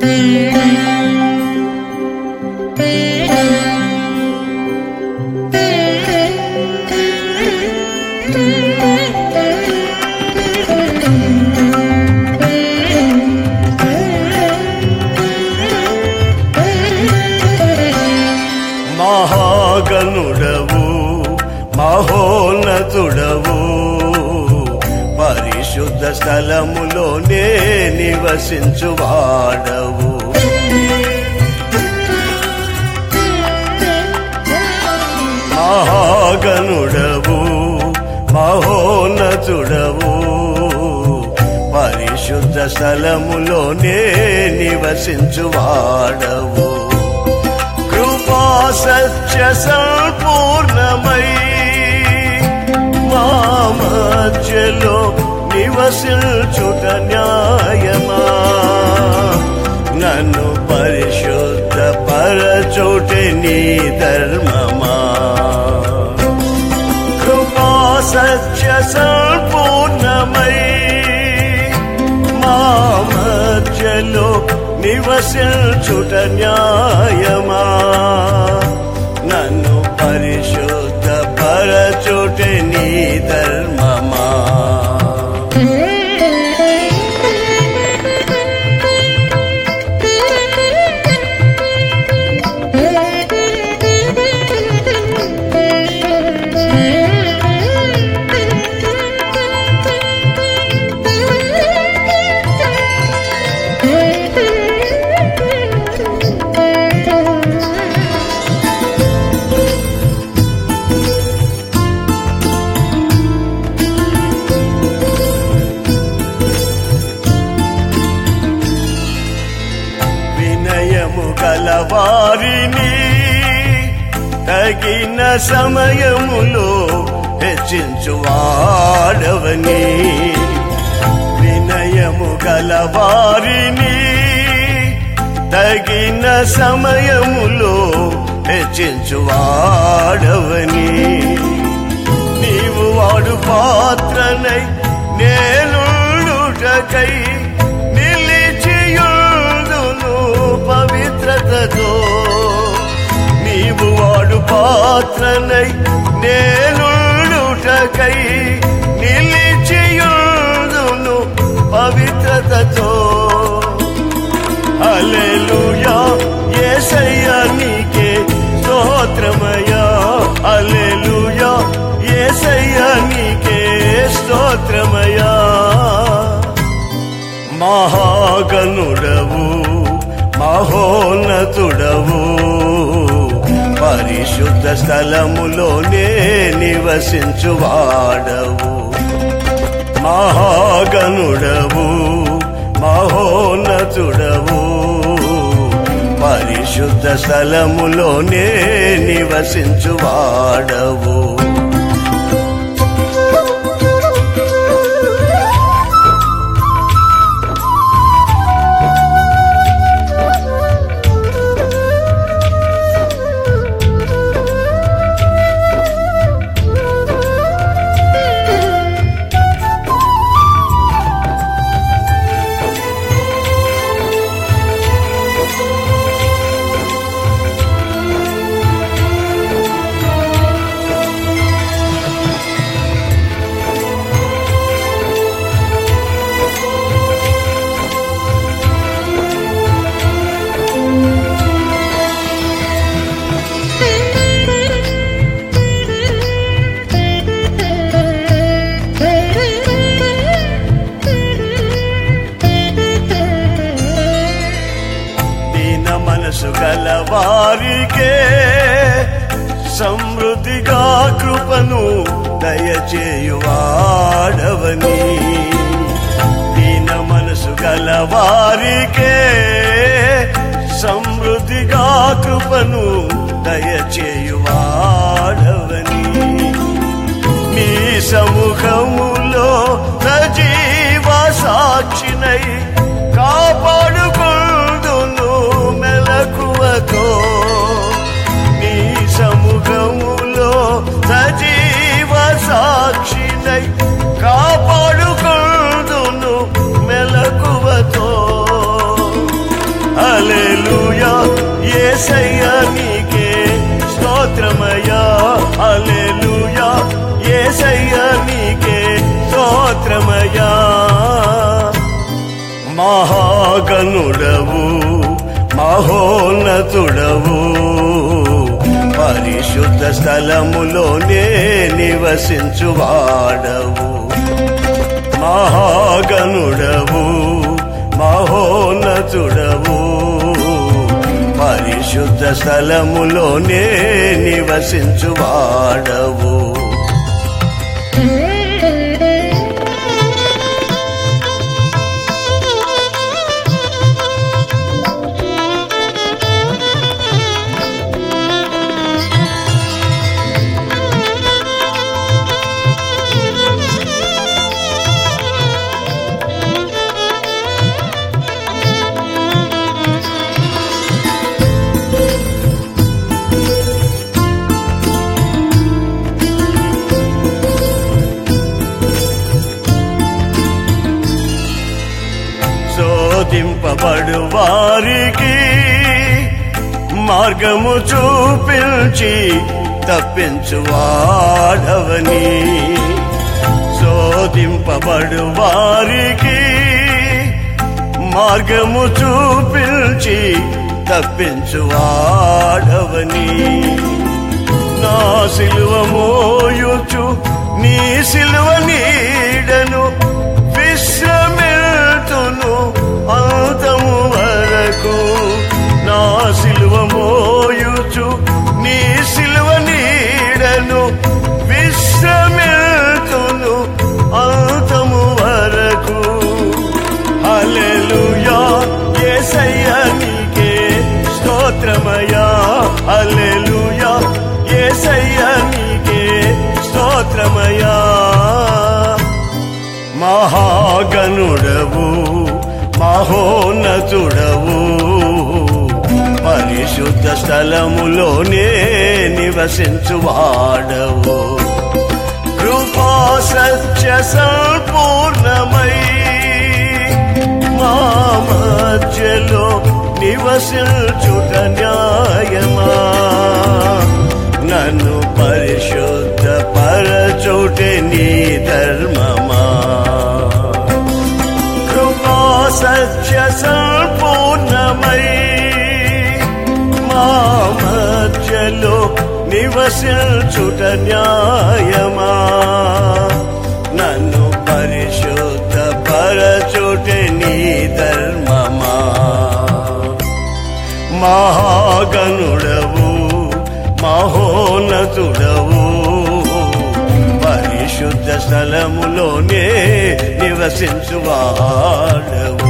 మహాగణుడవు మహోన్నతుడవు పరిశుద్ధ స్థలములోనే నివసించువాడవు మహాగణుడవు మహోన్నతుడవు పరిశుద్ధ స్థలములోనే నివసించువాడవు కృపా సత్య సంపూర్ణమై మా మధ్యలో నివసించుట న్యాయమా నన్ను పరిశుద్ధ పరచోటే నీ ధర్మమా కృపా సత్య సంపూర్ణమై మా మధ్యలో నివసించుట న్యాయమా నన్ను పరిశుద్ధ పరచుటే నీ ధర్మమా వినయము కలవారిని తగిన సమయములో హెచ్చించువాడవని వినయము గలవారిని తగిన సమయములో హెచ్చించువాడవని నీవు వాడు పాత్రనై నేనుటకై నిలిచియుందును పవిత్రతతో నీవు వాడు పాత్రనై నేనుటకై నిలిచియుందును పవిత్రతతో అలెలుయా ఏసయ్యా నీకే స్తోత్రమయా అలెలుయా ఏసయ్యా నీకే స్తోత్రమయా మహాగణుడవు మహోన్నతుడవు పరిశుద్ధ స్థలములోనే నివసించువాడవు మహాగణుడవు మహోన్నతుడవు పరిశుద్ధ స్థలములోనే నివసించువాడవు దీన మనసు గల వారికే సమృద్ధిగా కృపను దయచేయువాడవని దీన మనసు గల వారికే సమృద్ధిగా కృపను దయచేయువాడవని నీ సముఖములో సజీవ సాక్షినై కాపాడుకుందును మెలకువతో నీ సముఖములో సజీవ సాక్షినై కాపాడుకుందును మెలకువతో మహాగణుడవు మహోన్నతుడవు పరిశుద్ధ స్థలములోనే నివసించువాడవు మహాగణుడవు మహోన్నతుడవు పరిశుద్ధ స్థలములోనే నివసించువాడవు శోధింపబడు వారికి మార్గము చూపించి తప్పించువాడవని శోధింపబడు వారికి మార్గము చూపించి తప్పించువాడవని నా సిలువ మోయుచు నీ సిలువ నీడను విశ్రమిల్తును అంతము వరకు నా సిలువ మోయుచు నీ సిలువ నీడను విశ్రమిల్తును అంతము వరకు హల్లెలూయా యేసయ్యా నీకే స్తోత్రమయా హల్లెలూయా యేసయ్యా నీకే స్తోత్రమయా మహాగణుడవు మహోన్నతుడవు పరిశుద్ధ స్థలములోనే నివసించువాడవు కృపా సత్య సంపూర్ణమై మా మధ్యలో నివసించుట న్యాయమా నన్ను పరిశుద్ధ పరచుటే నీ ధర్మమా కృపా సత్య సంపూర్ణమై మా మధ్యలో నివసించుట న్యాయమా నన్ను పరిశుద్ధ పరచుటే నీ ధర్మమా మహాగణుడవు మహోన్నతుడవు పరిశుద్ధ స్థలములోనే నివసించువాడవు